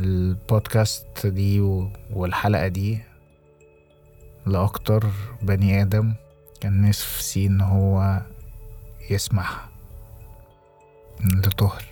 البودكاست دي والحلقة دي لأكتر بني آدم كان نفسي إن هو يسمعها لطهر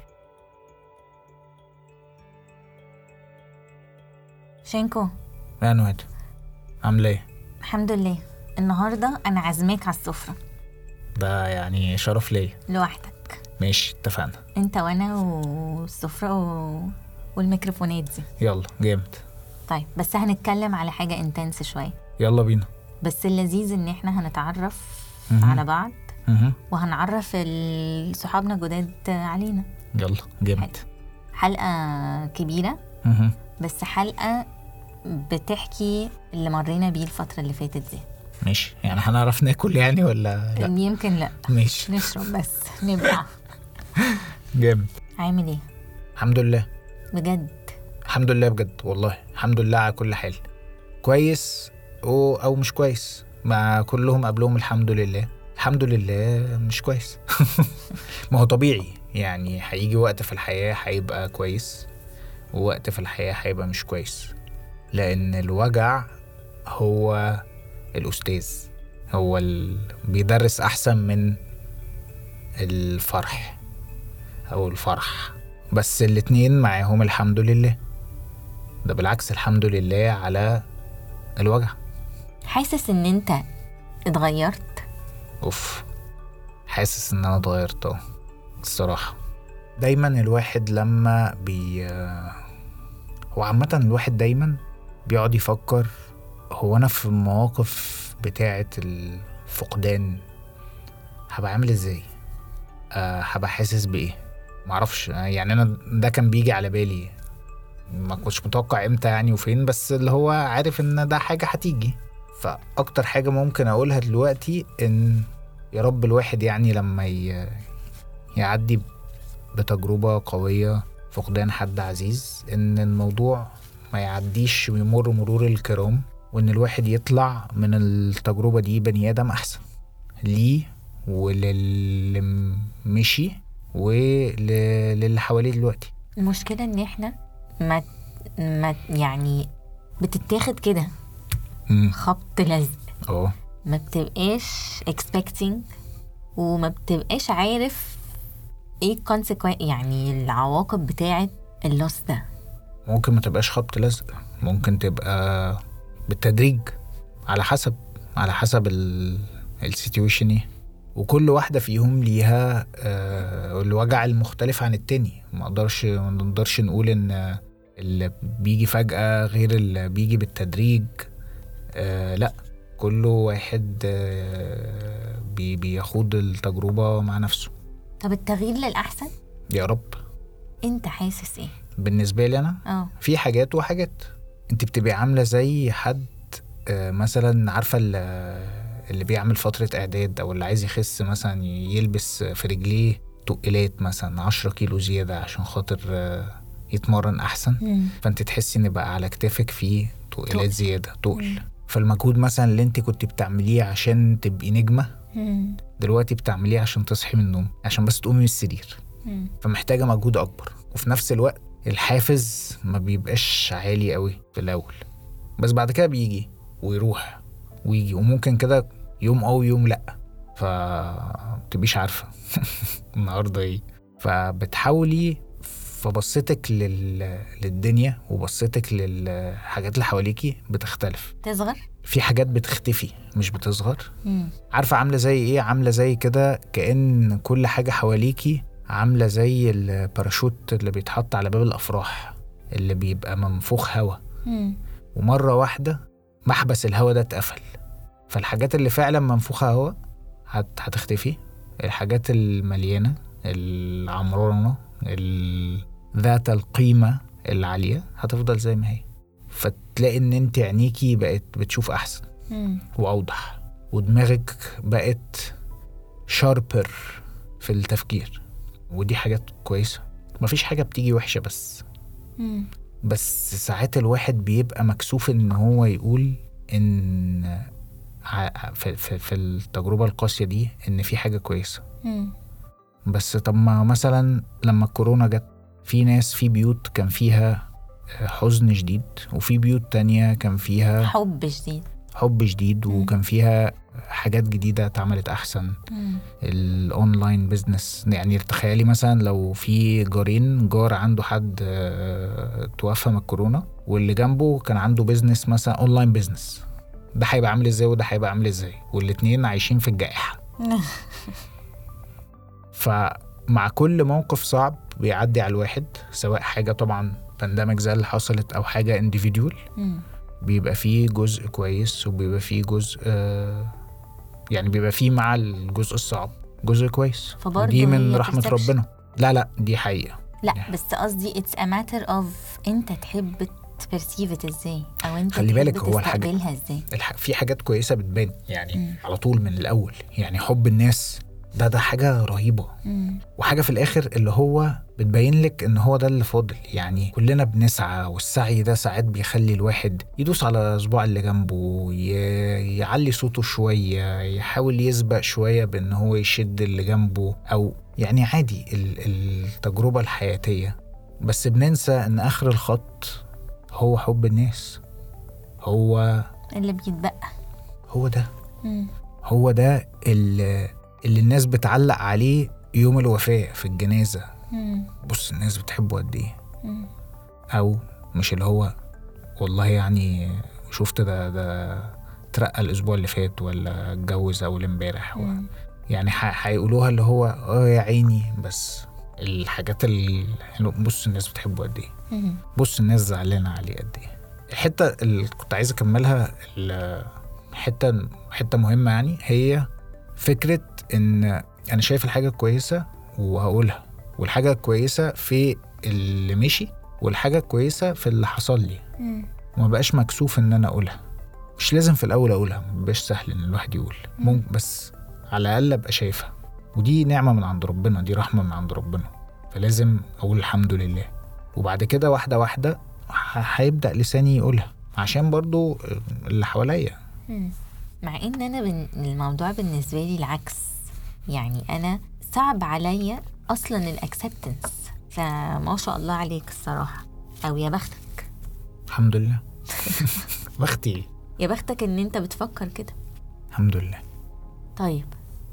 شينكو يا نواد عاملة ايه؟ الحمد لله النهارده انا عازماك على السفره ده يعني شرف ليا لوحدك ماشي اتفقنا انت وانا والسفره و... والميكروفونات دي يلا جامد طيب بس هنتكلم على حاجه انتنس شويه يلا بينا بس اللذيذ ان احنا هنتعرف مهم. على بعض مهم. وهنعرف ال- صحابنا جداد علينا يلا جامد حلقه كبيره مهم. بس حلقه بتحكي اللي مرينا بيه الفتره اللي فاتت دي ماشي يعني هنعرف ناكل يعني ولا لا يمكن لا ماشي نشرب بس نبقى جامد عامل ايه الحمد لله بجد الحمد لله بجد والله الحمد لله على كل حال كويس او او مش كويس مع كلهم قبلهم الحمد لله الحمد لله مش كويس ما هو طبيعي يعني هيجي وقت في الحياة هيبقى كويس ووقت في الحياة هيبقى مش كويس لأن الوجع هو الأستاذ هو ال... بيدرس أحسن من الفرح أو الفرح بس الاتنين معاهم الحمد لله ده بالعكس الحمد لله على الوجع حاسس ان انت اتغيرت اوف حاسس ان انا اتغيرت اه الصراحة دايما الواحد لما بي هو عامة الواحد دايما بيقعد يفكر هو انا في المواقف بتاعة الفقدان هبقى عامل ازاي أه هبقى حاسس بايه معرفش آه، يعني انا ده كان بيجي على بالي ما كنتش متوقع امتى يعني وفين بس اللي هو عارف ان ده حاجة هتيجي فاكتر حاجة ممكن اقولها دلوقتي ان يا رب الواحد يعني لما ي... يعدي بتجربة قوية فقدان حد عزيز ان الموضوع ما يعديش ويمر مرور الكرام وان الواحد يطلع من التجربة دي بني ادم احسن ليه وللي مشي وللي حواليه دلوقتي المشكلة ان احنا ما ما يعني بتتاخد كده مم. خبط لزق اه ما بتبقاش expecting وما بتبقاش عارف ايه consequence يعني العواقب بتاعة اللوس ده ممكن ما تبقاش خبط لزق ممكن تبقى بالتدريج على حسب على حسب السيتويشن ايه وكل واحدة فيهم ليها آه، الوجع المختلف عن التاني ما نقدرش ما نقدرش نقول ان اللي بيجي فجأة غير اللي بيجي بالتدريج آه لا كل واحد آه بي بيخوض التجربة مع نفسه طب التغيير للأحسن يا رب انت حاسس ايه؟ بالنسبة لي أنا اه في حاجات وحاجات انت بتبقي عامله زي حد آه، مثلا عارفه ال- اللي بيعمل فتره اعداد او اللي عايز يخس مثلا يلبس في رجليه تقلات مثلا 10 كيلو زياده عشان خاطر آه، يتمرن احسن مم. فانت تحسي ان بقى على كتافك في تقلات تقل. زياده تقل فالمجهود مثلا اللي انت كنت بتعمليه عشان تبقي نجمه مم. دلوقتي بتعمليه عشان تصحي من النوم عشان بس تقومي من السرير مم. فمحتاجه مجهود اكبر وفي نفس الوقت الحافز ما بيبقاش عالي قوي في الاول بس بعد كده بيجي ويروح ويجي وممكن كده يوم اه ويوم لا فمتبقيش عارفه النهارده ايه فبتحاولي فبصتك لل... للدنيا وبصتك للحاجات اللي حواليكي بتختلف تصغر؟ في حاجات بتختفي مش بتصغر مم. عارفة عاملة زي ايه عاملة زي كده كأن كل حاجة حواليكي عاملة زي الباراشوت اللي بيتحط على باب الأفراح اللي بيبقى منفوخ هوا مم. ومرة واحدة محبس الهوا ده اتقفل فالحاجات اللي فعلا منفوخة هوا هت... هتختفي الحاجات المليانة العمرانة ال- ذات القيمة العالية هتفضل زي ما هي فتلاقي ان انت عينيكي بقت بتشوف احسن مم. واوضح ودماغك بقت شاربر في التفكير ودي حاجات كويسه مفيش حاجه بتيجي وحشه بس مم. بس ساعات الواحد بيبقى مكسوف ان هو يقول ان ع- في, في, في التجربه القاسيه دي ان في حاجه كويسه مم. بس طب ما مثلا لما الكورونا جت في ناس في بيوت كان فيها حزن شديد وفي بيوت تانية كان فيها حب شديد حب شديد مم. وكان فيها حاجات جديدة اتعملت أحسن مم. الاونلاين بزنس يعني تخيلي مثلا لو في جارين جار عنده حد آه، توفى من الكورونا واللي جنبه كان عنده بزنس مثلا اونلاين بزنس ده هيبقى عامل ازاي وده هيبقى عامل ازاي والاتنين عايشين في الجائحة فمع كل موقف صعب بيعدي على الواحد سواء حاجة طبعا بانديميك زي اللي حصلت أو حاجة انديفيديول مم. بيبقى فيه جزء كويس وبيبقى فيه جزء آه، يعني بيبقى فيه مع الجزء الصعب جزء كويس فبرضه دي من هي رحمة perception. ربنا لا لا دي حقيقة لا Yeah. بس قصدي اتس ا ماتر اوف انت تحب تبرسيفت ازاي او انت خلي تحب بالك هو الحاجة- تستقبلها ازاي الح... في حاجات كويسة بتبان يعني مم. على طول من الأول يعني حب الناس ده ده حاجة رهيبة مم. وحاجة في الآخر اللي هو بتبين لك إن هو ده اللي فاضل يعني كلنا بنسعى والسعي ده ساعات بيخلي الواحد يدوس على صباع اللي جنبه ي... يعلي صوته شوية يحاول يسبق شوية بإن هو يشد اللي جنبه أو يعني عادي ال... التجربة الحياتية بس بننسى إن آخر الخط هو حب الناس هو اللي بيتبقى هو ده مم. هو ده اللي, اللي الناس بتعلق عليه يوم الوفاة في الجنازة مم. بص الناس بتحبه قد ايه مم. او مش اللي هو والله يعني شفت ده ده اترقى الاسبوع اللي فات ولا اتجوز اول امبارح و- مم. يعني ح- هيقولوها اللي هو اه يا عيني بس الحاجات الحلوة بص الناس بتحبه قد ايه مم. بص الناس زعلانه عليه قد ايه الحته اللي كنت عايز اكملها ال- حته حته مهمه يعني هي فكره ان انا شايف الحاجه كويسه وهقولها والحاجه كويسه في اللي مشي والحاجه كويسه في اللي حصل لي مم. وما بقاش مكسوف ان انا اقولها مش لازم في الاول اقولها مبقاش سهل ان الواحد يقول ممكن بس على الاقل ابقى شايفها ودي نعمه من عند ربنا دي رحمه من عند ربنا فلازم اقول الحمد لله وبعد كده واحده واحده ه- هيبدا لساني يقولها عشان برضو اللي حواليا مم. مع ان انا بن... الموضوع بالنسبه لي العكس يعني انا صعب عليا اصلا الاكسبتنس فما شاء الله عليك الصراحه او يا بختك الحمد لله بختي يا بختك ان انت بتفكر كده الحمد لله طيب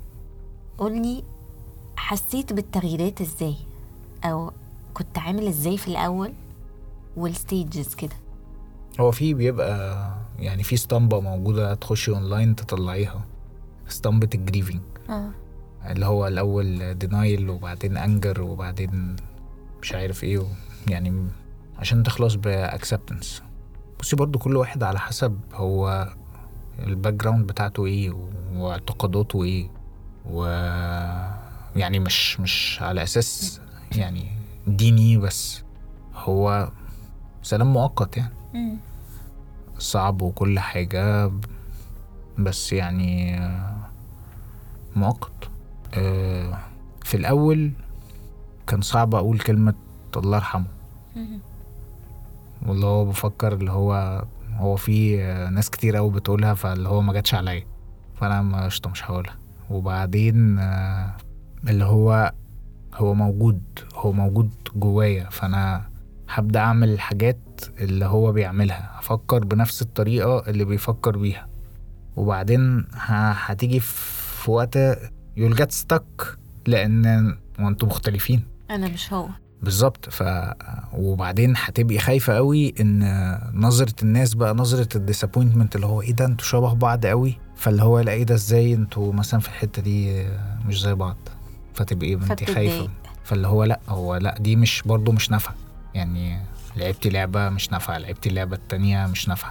قولي حسيت بالتغييرات ازاي او كنت عامل ازاي في الاول والستيجز كده هو في بيبقى يعني في اسطمبة موجودة تخشي اونلاين تطلعيها اسطمبة الجريفنج اه اللي هو الأول دينايل وبعدين أنجر وبعدين مش عارف ايه و- يعني عشان تخلص بأكسبتنس بصي برضو كل واحد على حسب هو الباك جراوند بتاعته ايه و- واعتقاداته ايه و يعني مش مش على أساس يعني ديني بس هو سلام مؤقت يعني مم. صعب وكل حاجة بس يعني آه، مؤقت آه، في الأول كان صعب أقول كلمة الله يرحمه مم. واللي هو بفكر اللي هو هو في آه، ناس كتير أوي بتقولها فاللي هو ما جاتش عليا فأنا ما قشطة مش هقولها وبعدين آه، اللي هو هو موجود هو موجود جوايا فأنا هبدأ أعمل الحاجات اللي هو بيعملها أفكر بنفس الطريقة اللي بيفكر بيها وبعدين ه- هتيجي في وقت you'll get stuck لأن وانتوا مختلفين انا مش هو بالظبط ف وبعدين هتبقي خايفه قوي ان نظره الناس بقى نظره الديسابوينتمنت اللي هو ايه ده انتوا شبه بعض قوي فاللي هو لا ايه ده ازاي انتوا مثلا في الحته دي مش زي بعض فتبقي انت فبتتضايق. خايفه فاللي هو لا هو لا دي مش برضو مش نافعه يعني لعبتي لعبه مش نافعه لعبتي اللعبه التانية مش نافعه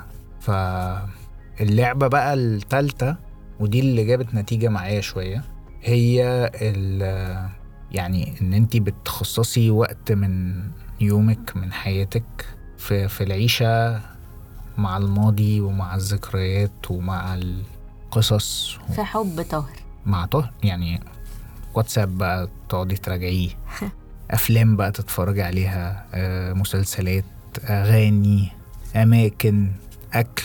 فاللعبه بقى التالتة ودي اللي جابت نتيجه معايا شويه هي ال يعني ان انت بتخصصي وقت من يومك من حياتك في في العيشه مع الماضي ومع الذكريات ومع القصص في حب طاهر مع طه يعني واتساب بقى تقعدي تراجعيه افلام بقى تتفرجي عليها آه، مسلسلات اغاني اماكن اكل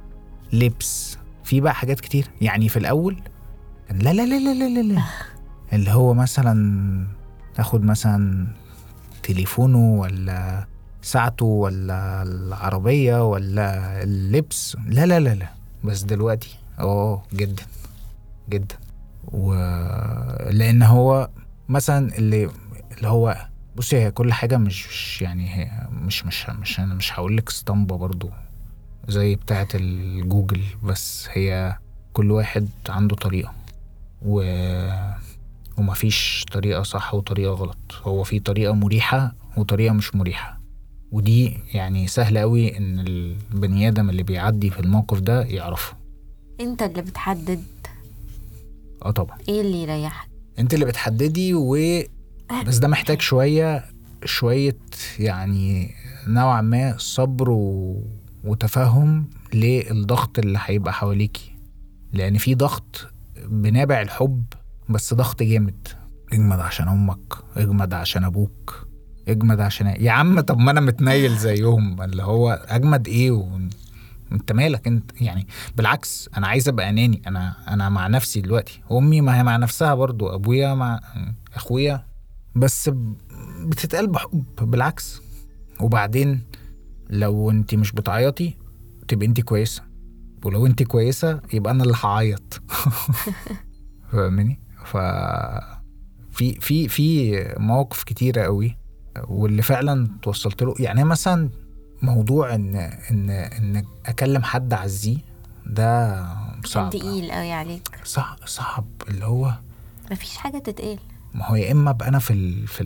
لبس في بقى حاجات كتير يعني في الاول كان لا لا لا لا لا لا, لا. اللي هو مثلا تاخد مثلا تليفونه ولا ساعته ولا العربية ولا اللبس لا لا لا لا بس دلوقتي اه جدا جدا و لان هو مثلا اللي اللي هو بصي هي كل حاجة مش مش يعني هي مش مش مش انا مش هقول لك اسطمبة برضو زي بتاعة الجوجل بس هي كل واحد عنده طريقة و ومفيش طريقة صح وطريقة غلط هو في طريقة مريحة وطريقة مش مريحة ودي يعني سهل قوي ان البني ادم اللي بيعدي في الموقف ده يعرفه انت اللي بتحدد اه طبعا ايه اللي يريحك انت اللي بتحددي و بس ده محتاج شوية شوية يعني نوعا ما صبر و... وتفهم للضغط اللي هيبقى حواليكي لأن في ضغط بنابع الحب بس ضغط جامد اجمد عشان أمك اجمد عشان أبوك اجمد عشان يا عم طب ما أنا متنيل زيهم اللي هو أجمد إيه و... انت مالك انت يعني بالعكس انا عايز ابقى اناني انا انا مع نفسي دلوقتي امي ما هي مع نفسها برضو ابويا مع اخويا بس ب- بتتقال بحب بالعكس وبعدين لو انت مش بتعيطي تبقى انت كويسه ولو انت كويسه يبقى انا اللي هعيط فاهماني ف في في في مواقف كتيره قوي واللي فعلا توصلت له يعني مثلا موضوع ان ان ان اكلم حد اعزيه ده كان صعب تقيل قوي عليك صعب صعب اللي هو مفيش حاجه تتقال ما هو يا اما ابقى انا في ال في ال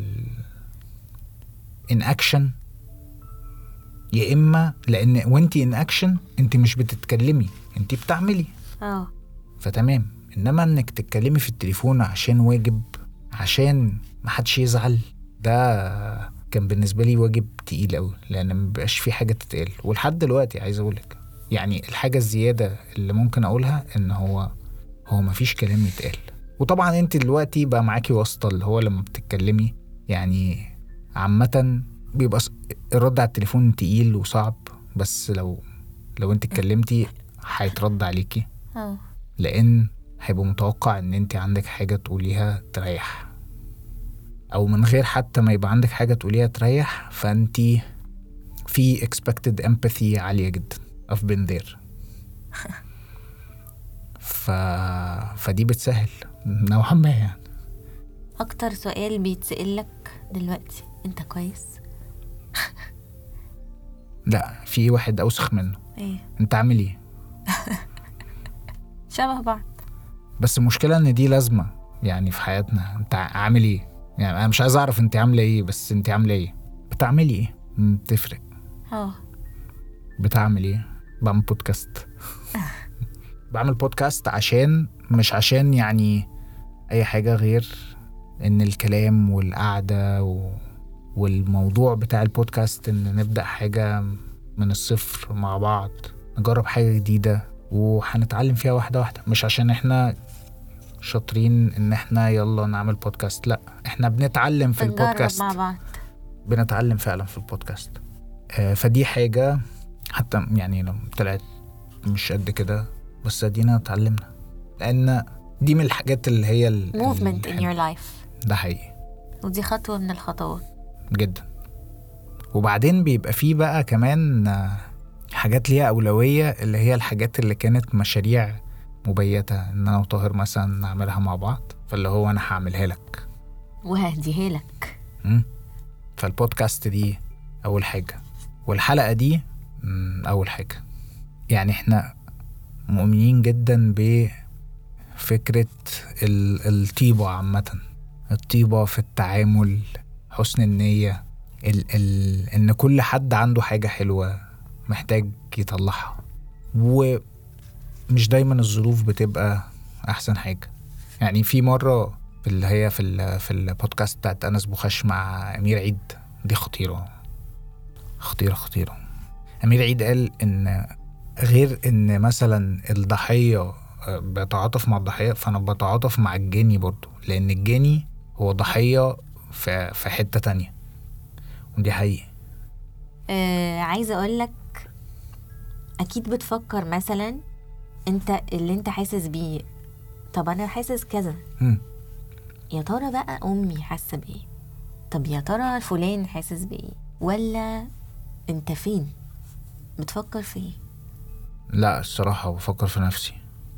ان اكشن يا اما لان وانت ان اكشن انت مش بتتكلمي انت بتعملي اه فتمام انما انك تتكلمي في التليفون عشان واجب عشان محدش يزعل ده كان بالنسبه لي واجب تقيل قوي لان مبقاش في حاجه تتقال ولحد دلوقتي عايز اقولك يعني الحاجه الزياده اللي ممكن اقولها ان هو هو مفيش كلام يتقال وطبعا انت دلوقتي بقى معاكي واسطه اللي هو لما بتتكلمي يعني عامه بيبقى ص- الرد على التليفون تقيل وصعب بس لو لو انت اتكلمتي هيترد عليكي اه لان هيبقى متوقع ان انت عندك حاجه تقوليها تريح او من غير حتى ما يبقى عندك حاجه تقوليها تريح فانت في expected empathy عاليه جدا I've been there ف... فدي بتسهل نوعا ما يعني اكتر سؤال بيتسأل لك دلوقتي انت كويس لا في واحد اوسخ منه ايه انت عامل ايه شبه بعض بس المشكله ان دي لازمه يعني في حياتنا انت عامل ايه يعني انا مش عايز اعرف انت عامله ايه بس انت عامله ايه بتعملي ايه مم، بتفرق اه بتعمل ايه بعمل بودكاست بعمل بودكاست عشان مش عشان يعني اي حاجه غير ان الكلام والقعده و... والموضوع بتاع البودكاست ان نبدا حاجه من الصفر مع بعض نجرب حاجه جديده وهنتعلم فيها واحده واحده مش عشان احنا شاطرين ان احنا يلا نعمل بودكاست لا احنا بنتعلم في بنجرب البودكاست مع بعض بنتعلم فعلا في البودكاست آه، فدي حاجة حتى يعني لو طلعت مش قد كده بس ادينا اتعلمنا لان دي من الحاجات اللي هي ال- movement in الحلوة. your life ده حقيقي ودي خطوة من الخطوات جدا وبعدين بيبقى فيه بقى كمان آه، حاجات ليها أولوية اللي هي الحاجات اللي كانت مشاريع مبيتة إن أنا وطاهر مثلا نعملها مع بعض فاللي هو أنا هعملها لك وهديها لك مم. فالبودكاست دي أول حاجة والحلقة دي مم، أول حاجة يعني إحنا مؤمنين جدا بفكرة ال- الطيبة عامة الطيبة في التعامل حسن النية ال ال إن كل حد عنده حاجة حلوة محتاج يطلعها ومش دايما الظروف بتبقى أحسن حاجة يعني في مرة في اللي هي في ال في البودكاست بتاعت انس بوخش مع امير عيد دي خطيره خطيره خطيره امير عيد قال ان غير ان مثلا الضحيه آه، بيتعاطف مع الضحيه فانا بتعاطف مع الجاني برضو لان الجاني هو ضحيه في في حته تانية ودي حقيقي آه عايزة اقول لك اكيد بتفكر مثلا انت اللي انت حاسس بيه طب انا حاسس كذا مم. يا ترى بقى امي حاسه بايه طب يا ترى فلان حاسس بايه ولا انت فين بتفكر في ايه لا الصراحة بفكر في نفسي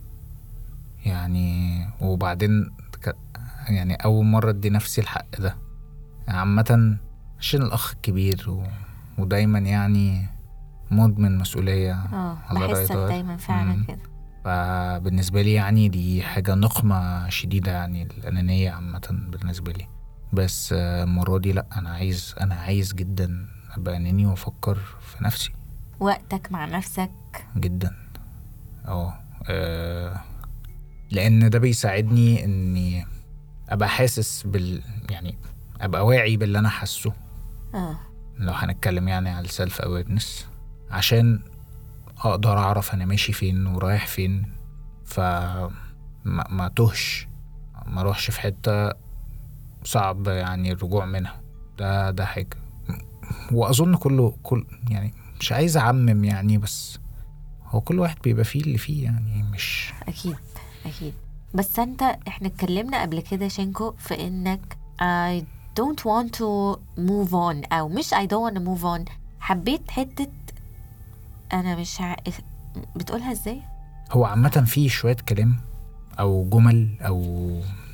يعني وبعدين ك- يعني أول مرة أدي نفسي الحق ده عامة عشان الأخ الكبير و... ودايما يعني مدمن مسؤولية اه الله بحسك يطول. دايما فعلا مم. كده فبالنسبة لي يعني دي حاجة نقمة شديدة يعني الأنانية عامة بالنسبة لي بس آه، المرة دي لأ أنا عايز أنا عايز جدا أبقى أناني وأفكر في نفسي وقتك مع نفسك جدا اه آه، لان ده بيساعدني اني ابقى حاسس بال يعني ابقى واعي باللي انا حاسه اه لو هنتكلم يعني على السيلف اويرنس عشان اقدر اعرف انا ماشي فين ورايح فين ف ما, ما تهش ما اروحش في حته صعب يعني الرجوع منها ده ده حاجه واظن كله كل يعني مش عايز اعمم يعني بس هو كل واحد بيبقى فيه اللي فيه يعني مش اكيد اكيد بس انت احنا اتكلمنا قبل كده شينكو في انك I don't want to move on او مش I don't want to move on حبيت حتة انا مش ع... بتقولها ازاي؟ هو عامة في شوية كلام أو جمل أو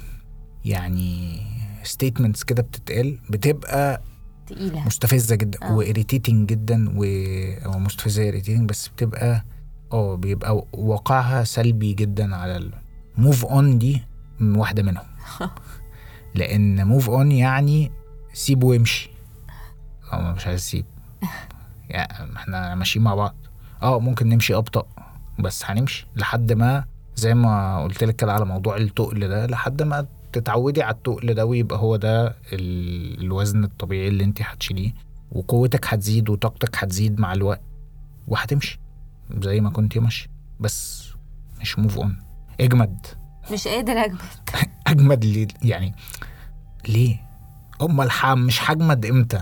يعني ستيتمنتس كده بتتقال بتبقى تقيلة مستفزة جدا آه. وإريتيتنج جدا و أو مستفزة إريتيتنج بس بتبقى اه بيبقى واقعها سلبي جدا على الموف اون دي واحدة منهم لأن موف اون يعني سيب وامشي أو مش عايز اسيب يعني احنا ماشيين مع بعض اه ممكن نمشي أبطأ بس هنمشي لحد ما زي ما قلت لك كده على موضوع التقل ده لحد ما تتعودي على التقل ده ويبقى هو ده ال- الوزن الطبيعي اللي انت هتشيليه وقوتك هتزيد وطاقتك هتزيد مع الوقت وهتمشي زي ما كنت ماشي بس مش موف اون اجمد مش قادر اجمد اجمد ليه يعني ليه امال ح- مش هجمد امتى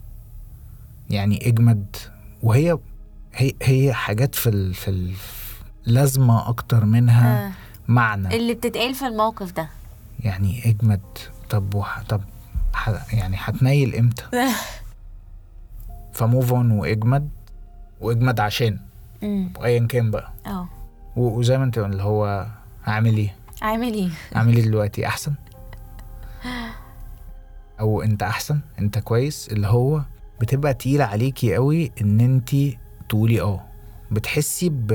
يعني اجمد وهي هي هي حاجات في ال في ال لازمه اكتر منها آه. معنى اللي بتتقال في الموقف ده يعني اجمد طب وح... طب ح... يعني هتنيل امتى فموف اون واجمد واجمد عشان امم وايا كان بقى اه و- وزي ما انت اللي هو هعمل ايه عامل ايه؟ اعمل ايه دلوقتي احسن او انت احسن انت كويس اللي هو بتبقى تقيلة عليكي قوي ان انت تقولي اه بتحسي ب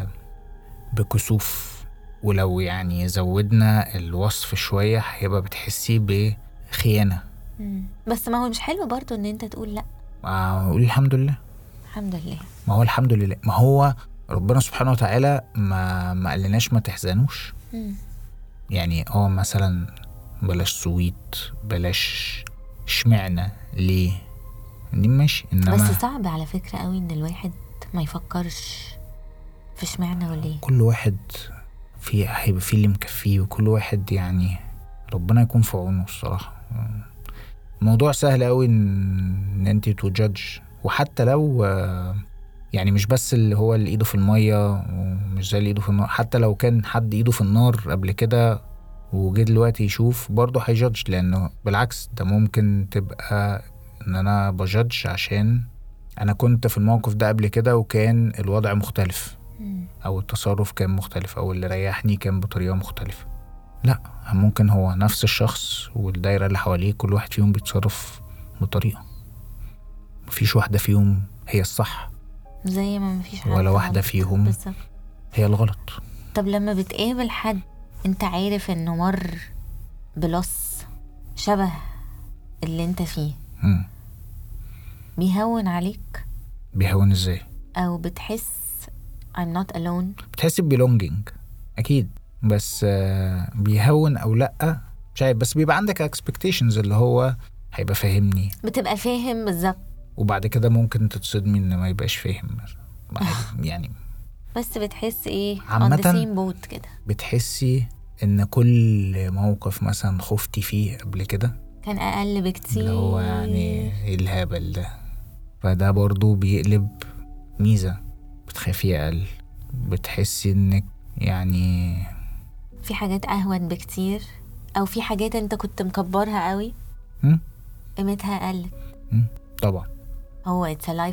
بكسوف ولو يعني زودنا الوصف شوية هيبقى بتحسي بخيانة مم. بس ما هو مش حلو برضو ان انت تقول لا آه، قولي الحمد لله الحمد لله ما هو الحمد لله ما هو ربنا سبحانه وتعالى ما ما قالناش ما تحزنوش مم. يعني اه مثلا بلاش سويت بلاش اشمعنى ليه دي ماشي انما بس صعب على فكرة قوي ان الواحد ما يفكرش في اشمعنى وليه كل واحد في هيبقى في اللي مكفيه وكل واحد يعني ربنا يكون في عونه الصراحة الموضوع سهل قوي ان ان انت توجدج وحتى لو آه، يعني مش بس اللي هو اللي ايده في المية ومش زي اللي ايده في النار حتى لو كان حد ايده في النار قبل كده وجه دلوقتي يشوف برضه هيجادج لانه بالعكس ده ممكن تبقى ان انا بجادج عشان انا كنت في الموقف ده قبل كده وكان الوضع مختلف مم. او التصرف كان مختلف او اللي ريحني كان بطريقه مختلفه لا ممكن هو نفس الشخص والدايره اللي حواليه كل واحد فيهم بيتصرف بطريقه مفيش واحده فيهم هي الصح زي ما مفيش حد ولا واحده غلط. فيهم بالظبط هي الغلط طب لما بتقابل حد انت عارف انه مر بلص شبه اللي انت فيه مم. بيهون عليك بيهون ازاي او بتحس I'm not alone بتحس ببيلونجينج اكيد بس آه، بيهون او لا مش عارف بس بيبقى عندك اكسبكتيشنز اللي هو هيبقى فاهمني بتبقى فاهم بالظبط وبعد كده ممكن تتصدمي ان ما يبقاش فاهم عادي، يعني بس بتحس ايه on the عامةً same boat كده بتحسي ان كل موقف مثلا خفتي فيه قبل كده كان اقل بكتير اللي هو يعني ايه الهبل ده فده برضو بيقلب ميزة بتخافي اقل بتحسي انك يعني في حاجات اهون بكتير او في حاجات انت كنت مكبرها قوي هم؟ قيمتها قلت هم؟ طبعا هو it's a life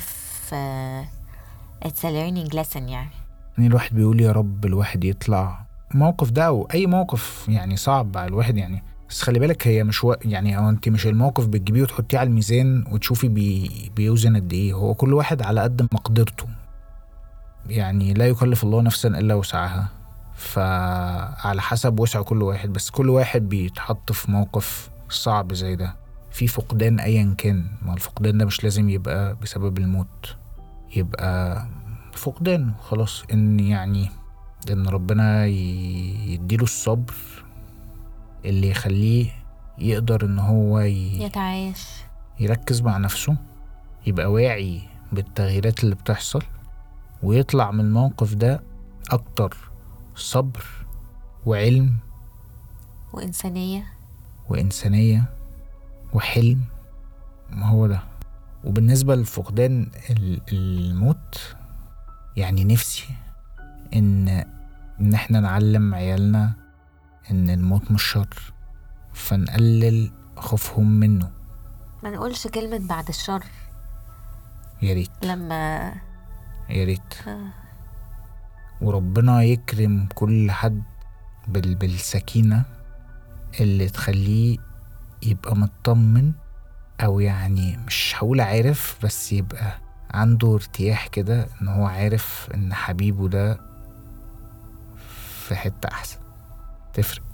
uh, it's a learning lesson يعني يعني الواحد بيقول يا رب الواحد يطلع الموقف ده او اي موقف يعني صعب على الواحد يعني بس خلي بالك هي مش و... يعني هو انت مش الموقف بتجيبيه وتحطيه على الميزان وتشوفي بي... بيوزن قد ايه هو كل واحد على قد مقدرته يعني لا يكلف الله نفسا الا وسعها فعلى حسب وسع كل واحد بس كل واحد بيتحط في موقف صعب زي ده في فقدان ايا كان ما الفقدان ده مش لازم يبقى بسبب الموت يبقى فقدان خلاص ان يعني ان ربنا ي- يديله الصبر اللي يخليه يقدر ان هو ي... يتعايش يركز مع نفسه يبقى واعي بالتغييرات اللي بتحصل ويطلع من الموقف ده اكتر صبر وعلم وإنسانية وإنسانية وحلم ما هو ده وبالنسبة لفقدان ال- الموت يعني نفسي إن إن إحنا نعلم عيالنا إن الموت مش شر فنقلل خوفهم منه ما نقولش كلمة بعد الشر يا ريت لما يا ريت آه. وربنا يكرم كل حد بال بالسكينة اللي تخليه يبقى مطمن أو يعني مش هقول عارف بس يبقى عنده ارتياح كده إن هو عارف إن حبيبه ده في حتة أحسن تفرق